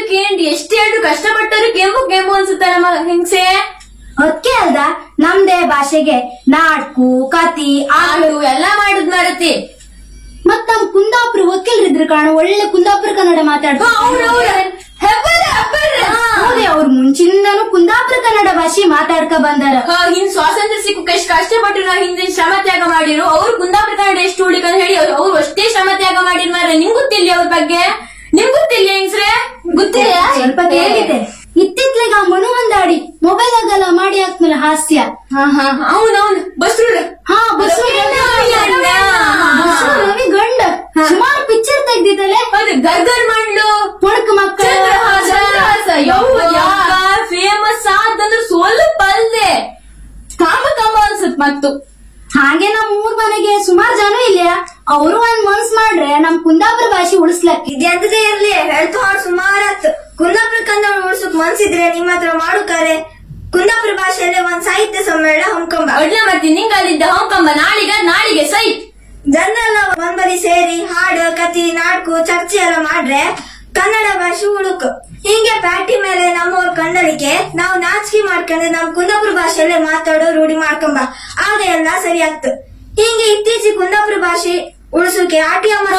ಕೇಂಡಿ ಎಷ್ಟೇ ಹೇಳಿದ್ರು ಕಷ್ಟಪಟ್ಟರು ಕೆಂಪು ಕೆಂಪು ಅನ್ಸುತ್ತೆ ನಮ್ಮ ಹೆಂಗ್ಸೆ ಅದಕ್ಕೆ ಅಲ್ದ ನಮ್ದೇ ಭಾಷೆಗೆ ನಾಟ್ಕು ಕತಿ ಆಡು ಎಲ್ಲ ಮಾಡುದ್ ಮರತಿ ಮತ್ ನಮ್ ಕುಂದಾಪುರ ವಕೀಲರಿದ್ರು ಕಾಣ ಒಳ್ಳೆ ಕುಂದಾಪುರ ಕನ್ನಡ ಮಾತಾಡ್ತಾರೆ ಹೌದೇ ಅವ್ರು ಮುಂಚಿಂದನೂ ಕುಂದಾಪುರ ಕನ್ನಡ ಭಾಷೆ ಮಾತಾಡ್ಕ ಬಂದಾರ ಹಿಂದ್ ಸ್ವಾತಂತ್ರ್ಯ ಸಿಕ್ಕಕ್ಕೆ ಎಷ್ಟು ಕಷ್ಟಪಟ್ಟು ನಾವು ಹಿಂದೆ ಶ್ರಮ ತ್ಯಾಗ ಮಾಡಿರು ಅವ್ರು ಕುಂದಾಪುರ ಕನ್ನಡ ಎಷ್ಟು ಹುಡುಕ ಹೇಳಿ ಅವ್ರು ಅವ್ರು ಅಷ್ಟೇ ಶ್ರಮ ತ್ಯಾಗ ಮಾಡಿರ್ ಮಾರ ನಿಮ್ ಗೊತ್ತಿಲ್ಲ ಅವ್ರ ಬಗ್ಗೆ ನಿಮ್ ಗೊತ್ತಿಲ್ಲ ಹೆಂಗ್ಸ್ರೆ ಗೊತ್ತಿಲ್ಲ ಸ್ವಲ್ಪ ಕೇಳಿದೆ ಇತ್ತಿತ್ಲೆಗ ಮನು ಒಂದಾಡಿ ಮೊಬೈಲ್ ಆಗಲ್ಲ ಮಾಡಿ ಹಾಕ್ಮೇಲೆ ಹಾಸ್ಯ ಹಾ ಹಾ ಅವ್ನವ್ನು ಬಸ್ರು ಹಾ ಬಸ್ಸು ಬಸ್ಸು ರವಿ ಗಂಡ ಸುಮಾರು ಪಿಕ್ಚರ್ ತೆಗ್ದಿದ್ದಲೆ ಹೌದು ಗರ್ಗರ್ ಮಂಡ್ಲು ಪುಣಕ್ ಮಕ್ಕಳು ಫೇಮಸ್ ಆದಂದ್ರೆ ಸ್ವಲ್ಪ ಅಲ್ದೆ ಕಾಮ ಕಾಮ ಅನ್ಸತ್ ಮತ್ತು ಹಾಗೆ ನಮ್ ಊರ್ ಮನೆಗೆ ಸುಮಾರು ಜನ ಇಲ್ಲ ಅವರು ಒಂದ್ ಮನ್ಸ್ ಮಾಡ್ರೆ ನಮ್ ಕುಂದಾಪುರ ಭಾಷೆ ಉಳಿಸ್ಲಕ್ಕೆ ಇದೆಂತದೇ ಇರ್ಲಿ ಹೇಳ್ತು ಅವ್ರು ಸುಮಾರತ್ ಕುಂದಾಪುರ ಕನ್ನಡ ಉಳ್ಸಕ್ ಮನ್ಸಿದ್ರೆ ನಿಮ್ಮ ಹತ್ರ ಮಾಡುತ್ತಾರೆ ಕುಂದಾಪುರ ಭಾಷೆಯಲ್ಲಿ ಒಂದ್ ಸಾಹಿತ್ಯ ಸಮ್ಮೇಳನ ಹಮ್ಕೊಂಬ ಒಡ್ಲೆ ಮತ್ತೆ ನಿಂಗಲ್ಲಿದ್ದ ಹೊಂಕಂಬ ನಾಳಿಗ ನಾಳಿಗೆ ಸೈ ಜನರೆಲ್ಲ ಒಂದ್ಬದಿ ಸೇರಿ ಹಾಡು ಕತಿ ನಾಟಕು ಚರ್ಚೆ ಎಲ್ಲ ಮಾಡ್ರೆ ಕನ್ನಡ ಭಾಷೆ ಉಳುಕು ಹಿಂಗೆ ಪ್ಯಾಟಿ ಮೇಲೆ ನಮ್ಮವ್ರ ಕಂಡಳಿಕೆ ನಾವು ನಾಚಿಕೆ ಮಾಡ್ಕೊಂಡ್ರೆ ನಮ್ ಕುಂದಾಪುರ ಭಾಷೆಯಲ್ಲೇ ಮಾತಾಡೋ ರೂಢಿ ಮಾಡ್ಕೊಂಬ ಆಗ ಎಲ್ಲ ಸರಿ ಆಗ್ತು ಹಿಂಗೆ ಇತ್ತೀಚೆಗೆ ಕುಂದಾಪುರ ಭಾಷೆ ಉಳಿಸೋಕೆ ಆಟಿ ಅಮ್ಮ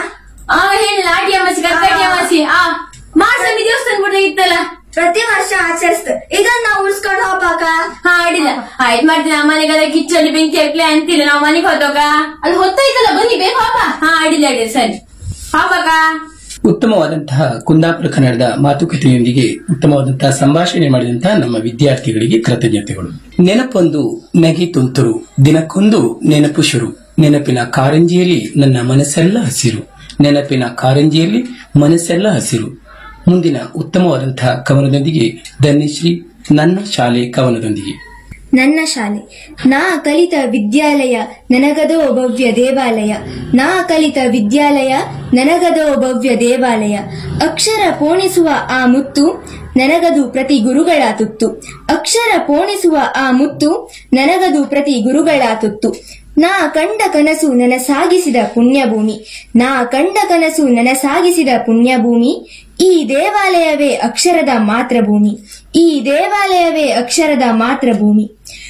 ಆ ಹೇಳಿ ನಾಟಿ ಅಮ್ಮಸಿ ಕರ್ಕಟಿ ಅಮ್ಮಸಿ ಆ ಮಾಸಮಿ ದೇವಸ್ಥಾನ ಕೂಡ ಇತ್ತಲ್ಲ ಪ್ರತಿ ವರ್ಷ ಆಚರಿಸ್ತು ಈಗ ನಾವು ಉಳ್ಸ್ಕೊಂಡು ಹೋಗ್ಬೇಕ ಹಾ ಅಡಿಲ್ಲ ಆಯ್ತು ಮಾಡ್ತೀನಿ ಆ ಮನೆಗೆಲ್ಲ ಕಿಚ್ಚಲ್ಲಿ ಬೆಂಕಿ ಹಾಕ್ಲಿ ಅಂತಿಲ್ಲ ನಾವು ಮನೆಗೆ ಹೋದಾಗ ಅಲ್ಲಿ ಹೊತ್ತಾಯ್ತಲ್ಲ ಬನ್ನಿ ಬೇಗ ಹೋಗ ಹಾ ಅಡಿಲ್ಲ ಅಡಿಲ್ಲ ಸರಿ ಹೋಗ್ಬೇಕ ಉತ್ತಮವಾದಂತಹ ಕುಂದಾಪುರ ಕನ್ನಡದ ಮಾತುಕತೆಯೊಂದಿಗೆ ಉತ್ತಮವಾದಂತಹ ಸಂಭಾಷಣೆ ಮಾಡಿದಂತಹ ನಮ್ಮ ವಿದ್ಯಾರ್ಥಿಗಳಿಗೆ ಕೃತಜ್ಞತೆಗಳು ನೆನಪೊಂದು ನಗೆ ತುಂತುರು ದಿನಕ್ಕೊಂದು ನೆನಪು ಶುರು ನೆನಪಿನ ಕಾರಂಜಿಯಲ್ಲಿ ನನ್ನ ಮನಸ್ಸೆಲ್ಲ ಹಸಿರು ನೆನಪಿನ ಕಾರಂಜಿಯಲ್ಲಿ ಮನಸ್ಸೆಲ್ಲ ಹಸಿರು ಮುಂದಿನ ಉತ್ತಮವಾದಂತಹ ಕವನದೊಂದಿಗೆ ಧನ್ಯಶ್ರೀ ನನ್ನ ಶಾಲೆ ಕವನದೊಂದಿಗೆ ನನ್ನ ಶಾಲೆ ನಾ ಕಲಿತ ವಿದ್ಯಾಲಯ ನನಗದೋ ಭವ್ಯ ದೇವಾಲಯ ನಾ ಕಲಿತ ವಿದ್ಯಾಲಯ ನನಗದೋ ಭವ್ಯ ದೇವಾಲಯ ಅಕ್ಷರ ಪೋಣಿಸುವ ಆ ಮುತ್ತು ನನಗದು ಪ್ರತಿ ಗುರುಗಳ ತುತ್ತು ಅಕ್ಷರ ಪೋಣಿಸುವ ಆ ಮುತ್ತು ನನಗದು ಪ್ರತಿ ಗುರುಗಳ ತುತ್ತು ನಾ ಕಂಡ ಕನಸು ನನಸಾಗಿಸಿದ ಪುಣ್ಯಭೂಮಿ ನಾ ಕಂಡ ಕನಸು ನನಸಾಗಿಸಿದ ಪುಣ್ಯಭೂಮಿ ಈ ದೇವಾಲಯವೇ ಅಕ್ಷರದ ಮಾತೃಭೂಮಿ ಈ ದೇವಾಲಯವೇ ಅಕ್ಷರದ ಮಾತೃಭೂಮಿ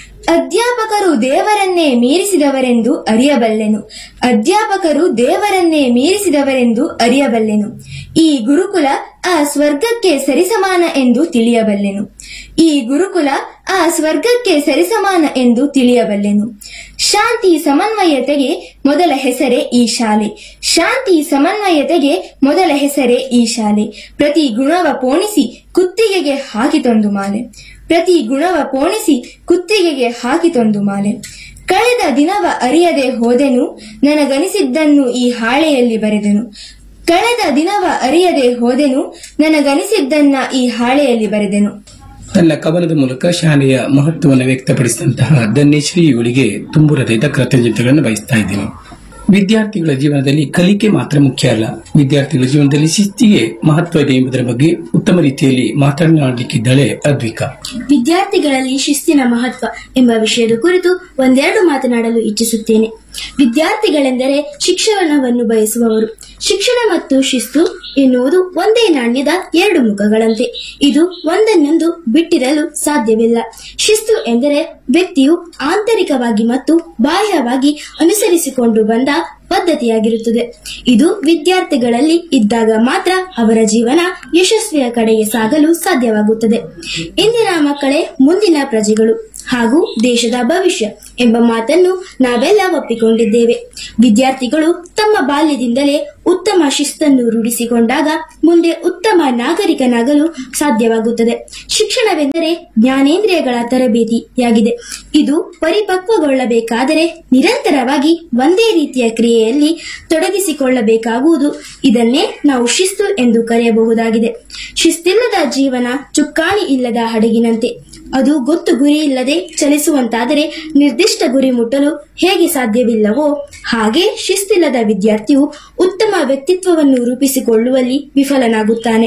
ಅಧ್ಯಾಪಕರು ದೇವರನ್ನೇ ಮೀರಿಸಿದವರೆಂದು ಅರಿಯಬಲ್ಲೆನು ಅಧ್ಯಾಪಕರು ದೇವರನ್ನೇ ಮೀರಿಸಿದವರೆಂದು ಅರಿಯಬಲ್ಲೆನು ಈ ಗುರುಕುಲ ಆ ಸ್ವರ್ಗಕ್ಕೆ ಸರಿಸಮಾನ ಎಂದು ತಿಳಿಯಬಲ್ಲೆನು ಈ ಗುರುಕುಲ ಆ ಸ್ವರ್ಗಕ್ಕೆ ಸರಿಸಮಾನ ಎಂದು ತಿಳಿಯಬಲ್ಲೆನು ಶಾಂತಿ ಸಮನ್ವಯತೆಗೆ ಮೊದಲ ಹೆಸರೇ ಈ ಶಾಲೆ ಶಾಂತಿ ಸಮನ್ವಯತೆಗೆ ಮೊದಲ ಹೆಸರೇ ಈ ಶಾಲೆ ಪ್ರತಿ ಗುಣವ ಪೋಣಿಸಿ ಕುತ್ತಿಗೆಗೆ ಹಾಕಿತೊಂದು ಮಾಲೆ ಪ್ರತಿ ಗುಣವ ಪೋಣಿಸಿ ಕುತ್ತಿಗೆಗೆ ಹಾಕಿತೊಂದು ಮಾಲೆ ಕಳೆದ ದಿನವ ಅರಿಯದೆ ಹೋದೆನು ನನಗನಿಸಿದ್ದನ್ನು ಈ ಹಾಳೆಯಲ್ಲಿ ಬರೆದೆನು ಕಳೆದ ದಿನವ ಅರಿಯದೆ ಹೋದೆನು ನನಗನಿಸಿದ್ದನ್ನ ಈ ಹಾಳೆಯಲ್ಲಿ ಬರೆದೆನು ತನ್ನ ಕವನದ ಮೂಲಕ ಶಾಲೆಯ ಮಹತ್ವವನ್ನು ವ್ಯಕ್ತಪಡಿಸಿದಂತಹ ಧನ್ಯಶ್ರೀ ಇವಳಿಗೆ ತುಂಬು ಹೃದಯದ ಕೃತಜ್ಞತೆಗಳನ್ನು ಬಯಸ್ತಾ ಇದ್ದೇನೆ ವಿದ್ಯಾರ್ಥಿಗಳ ಜೀವನದಲ್ಲಿ ಕಲಿಕೆ ಮಾತ್ರ ಮುಖ್ಯ ಅಲ್ಲ ವಿದ್ಯಾರ್ಥಿಗಳ ಜೀವನದಲ್ಲಿ ಶಿಸ್ತಿಗೆ ಮಹತ್ವ ಇದೆ ಎಂಬುದರ ಬಗ್ಗೆ ಉತ್ತಮ ರೀತಿಯಲ್ಲಿ ಮಾತನಾಡಲಿಕ್ಕಿದ್ದಾಳೆ ಅದ್ವಿಕಾ ವಿದ್ಯಾರ್ಥಿಗಳಲ್ಲಿ ಶಿಸ್ತಿನ ಮಹತ್ವ ಎಂಬ ವಿಷಯದ ಕುರಿತು ಒಂದೆರಡು ಮಾತನಾಡಲು ಇಚ್ಛಿಸುತ್ತೇನೆ ವಿದ್ಯಾರ್ಥಿಗಳೆಂದರೆ ಶಿಕ್ಷಣವನ್ನು ಬಯಸುವವರು ಶಿಕ್ಷಣ ಮತ್ತು ಶಿಸ್ತು ಎನ್ನುವುದು ಒಂದೇ ನಾಣ್ಯದ ಎರಡು ಮುಖಗಳಂತೆ ಇದು ಒಂದನ್ನೊಂದು ಬಿಟ್ಟಿರಲು ಸಾಧ್ಯವಿಲ್ಲ ಶಿಸ್ತು ಎಂದರೆ ವ್ಯಕ್ತಿಯು ಆಂತರಿಕವಾಗಿ ಮತ್ತು ಬಾಹ್ಯವಾಗಿ ಅನುಸರಿಸಿಕೊಂಡು ಬಂದ ಪದ್ಧತಿಯಾಗಿರುತ್ತದೆ ಇದು ವಿದ್ಯಾರ್ಥಿಗಳಲ್ಲಿ ಇದ್ದಾಗ ಮಾತ್ರ ಅವರ ಜೀವನ ಯಶಸ್ವಿಯ ಕಡೆಗೆ ಸಾಗಲು ಸಾಧ್ಯವಾಗುತ್ತದೆ ಇಂದಿನ ಮಕ್ಕಳೇ ಮುಂದಿನ ಪ್ರಜೆಗಳು ಹಾಗೂ ದೇಶದ ಭವಿಷ್ಯ ಎಂಬ ಮಾತನ್ನು ನಾವೆಲ್ಲ ಒಪ್ಪಿಕೊಂಡಿದ್ದೇವೆ ವಿದ್ಯಾರ್ಥಿಗಳು ತಮ್ಮ ಬಾಲ್ಯದಿಂದಲೇ ಉತ್ತಮ ಶಿಸ್ತನ್ನು ರೂಢಿಸಿಕೊಂಡಾಗ ಮುಂದೆ ಉತ್ತಮ ನಾಗರಿಕನಾಗಲು ಸಾಧ್ಯವಾಗುತ್ತದೆ ಶಿಕ್ಷಣವೆಂದರೆ ಜ್ಞಾನೇಂದ್ರಿಯಗಳ ತರಬೇತಿಯಾಗಿದೆ ಇದು ಪರಿಪಕ್ವಗೊಳ್ಳಬೇಕಾದರೆ ನಿರಂತರವಾಗಿ ಒಂದೇ ರೀತಿಯ ಕ್ರಿಯೆಯಲ್ಲಿ ತೊಡಗಿಸಿಕೊಳ್ಳಬೇಕಾಗುವುದು ಇದನ್ನೇ ನಾವು ಶಿಸ್ತು ಎಂದು ಕರೆಯಬಹುದಾಗಿದೆ ಶಿಸ್ತಿಲ್ಲದ ಜೀವನ ಚುಕ್ಕಾಣಿ ಇಲ್ಲದ ಹಡಗಿನಂತೆ ಅದು ಗೊತ್ತು ಗುರಿ ಇಲ್ಲದೆ ಚಲಿಸುವಂತಾದರೆ ನಿರ್ದಿಷ್ಟ ಗುರಿ ಮುಟ್ಟಲು ಹೇಗೆ ಸಾಧ್ಯವಿಲ್ಲವೋ ಹಾಗೆ ಶಿಸ್ತಿಲ್ಲದ ವಿದ್ಯಾರ್ಥಿಯು ಉತ್ತಮ ವ್ಯಕ್ತಿತ್ವವನ್ನು ರೂಪಿಸಿಕೊಳ್ಳುವಲ್ಲಿ ವಿಫಲನಾಗುತ್ತಾನೆ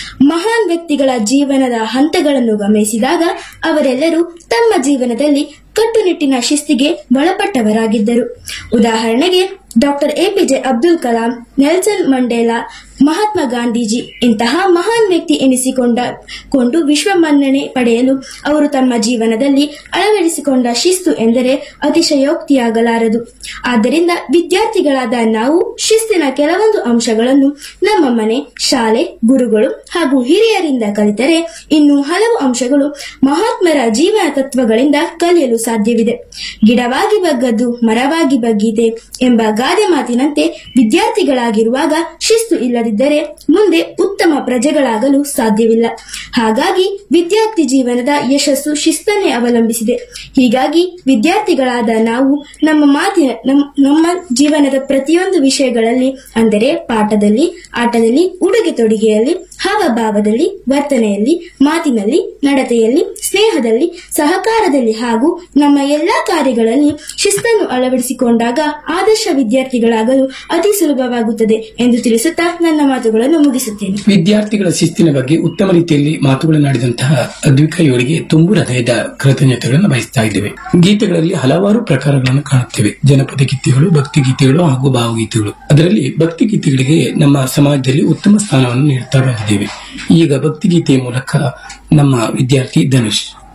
ಮಹಾನ್ ವ್ಯಕ್ತಿಗಳ ಜೀವನದ ಹಂತಗಳನ್ನು ಗಮನಿಸಿದಾಗ ಅವರೆಲ್ಲರೂ ತಮ್ಮ ಜೀವನದಲ್ಲಿ ಕಟ್ಟುನಿಟ್ಟಿನ ಶಿಸ್ತಿಗೆ ಒಳಪಟ್ಟವರಾಗಿದ್ದರು ಉದಾಹರಣೆಗೆ doctor A P J Abdul Kalam Nelson Mandela Mahatma Gandhiji ಇಂತಹ ಮಹಾನ್ ವ್ಯಕ್ತಿ ಎನಿಸಿಕೊಂಡ ಕೊಂಡು ವಿಶ್ವ ಮನ್ನಣೆ ಪಡೆಯಲು ಅವರು ತಮ್ಮ ಜೀವನದಲ್ಲಿ ಅಳವಡಿಸಿಕೊಂಡ ಶಿಸ್ತು ಎಂದರೆ ಅತಿಶಯೋಕ್ತಿಯಾಗಲಾರದು ಆದ್ದರಿಂದ ವಿದ್ಯಾರ್ಥಿಗಳಾದ ನಾವು ಶಿಸ್ತಿನ ಕೆಲವೊಂದು ಅಂಶಗಳನ್ನು ನಮ್ಮ ಮನೆ ಶಾಲೆ ಗುರುಗಳು ಹಾಗೂ ಹಿರಿಯರಿಂದ ಕಲಿತರೆ ಇನ್ನು ಹಲವು ಅಂಶಗಳು ಮಹಾತ್ಮರ ಜೀವನ ತತ್ವಗಳಿಂದ ಕಲಿಯಲು ಸಾಧ್ಯವಿದೆ ಗಿಡವಾಗಿ ಬಗ್ಗದ್ದು ಮರವಾಗಿ ಬಗ್ಗಿದೆ ಎಂಬ ಗಾದೆ ಮಾತಿನಂತೆ ವಿದ್ಯಾರ್ಥಿಗಳಾಗಿರುವಾಗ ಶಿಸ್ತು ಇಲ್ಲದಿದ್ದರೆ ಮುಂದೆ ಉತ್ತಮ ಪ್ರಜೆಗಳಾಗಲು ಸಾಧ್ಯವಿಲ್ಲ ಹಾಗಾಗಿ ವಿದ್ಯಾರ್ಥಿ ಜೀವನದ ಯಶಸ್ಸು ಶಿಸ್ತನ್ನೇ ಅವಲಂಬಿಸಿದೆ ಹೀಗಾಗಿ ವಿದ್ಯಾರ್ಥಿಗಳಾದ ನಾವು ನಮ್ಮ ಮಾತಿನ ನಮ್- ನಮ್ಮ ಜೀವನದ ಪ್ರತಿಯೊಂದು ವಿಷಯಗಳಲ್ಲಿ ಅಂದರೆ ಪಾಠದಲ್ಲಿ ಆಟದಲ್ಲಿ ಉಡುಗೆ ತೊಡುಗೆಯಲ್ಲಿ ಹಾವಭಾವದಲ್ಲಿ ವರ್ತನೆಯಲ್ಲಿ ಮಾತಿನಲ್ಲಿ ನಡತೆಯಲ್ಲಿ ಸ್ನೇಹದಲ್ಲಿ ಸಹಕಾರದಲ್ಲಿ ಹಾಗೂ ನಮ್ಮ ಎಲ್ಲಾ ಕಾರ್ಯಗಳಲ್ಲಿ ಶಿಸ್ತನ್ನು ಅಳವಡಿಸಿಕೊಂಡಾಗ ಆದರ್ಶ ವಿದ್ಯಾರ್ಥಿಗಳಾಗಲು ಅತಿ ಸುಲಭವಾಗುತ್ತದೆ ಎಂದು ತಿಳಿಸುತ್ತಾ ನನ್ನ ಮಾತುಗಳನ್ನು ಮುಗಿಸುತ್ತೇನೆ ವಿದ್ಯಾರ್ಥಿಗಳ ಶಿಸ್ತಿನ ಬಗ್ಗೆ ಉತ್ತಮ ರೀತಿಯಲ್ಲಿ ಮಾತುಗಳನ್ನಾಡಿದಂತಹ ಅದ್ವಿಕಾ ಇವರಿಗೆ ತುಂಬು ಹೃದಯದ ಕೃತಜ್ಞತೆಗಳನ್ನು ಬಯಸ್ತಾ ಇದ್ದೇವೆ ಗೀತೆಗಳಲ್ಲಿ ಹಲವಾರು ಪ್ರಕಾರಗಳನ್ನು ಕಾಣುತ್ತೇವೆ ಜನಪದ ಗೀತೆಗಳು ಭಕ್ತಿ ಗೀತೆಗಳು ಹಾಗೂ ಭಾವಗೀತೆಗಳು ಅದರಲ್ಲಿ ಭಕ್ತಿ ಗೀತೆಗಳಿಗೆ ನಮ್ಮ ಸಮಾಜದಲ್ಲಿ ಉತ್ತಮ ಸ್ಥಾನವನ್ನು ನೀಡುತ್ತಾ ಬಂದಿದ್ದೇವೆ ಈಗ ಭಕ್ತಿ ಗೀತೆಯ ಮೂಲಕ ನಮ್ಮ ವಿದ್ಯಾರ್ಥಿ ಧನುಷ್